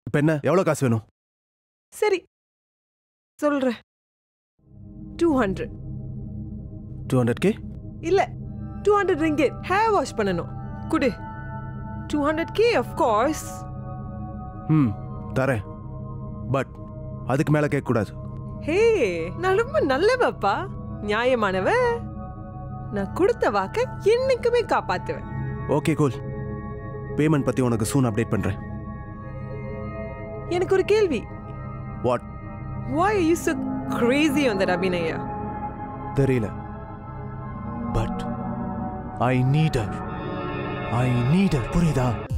இப்போ என்ன எவ்வளோ காசு வேணும் சரி சொல்றேன் two hundred two hundred K இல்ல two hundred ringgit hair wash பண்ணணும் குடு டூ ஹண்ட்ரட் கே கோர்ஸ் ம் தரேன் பட் அதுக்கு மேலே கேட்கக்கூடாது ஹே நான் ரொம்ப நல்லவப்பா நியாயமானவ நான் கொடுத்த வாக்க என்னைக்குமே காப்பாத்துவேன் ஓகே கூல் பேமெண்ட் பற்றி உனக்கு சூன் அப்டேட் பண்ணுறேன் எனக்கு ஒரு கேள்வி what why are you so crazy on that Abhinaya தெரியல பட் ஐ நீடர் ஐ நீடர் புரியுதா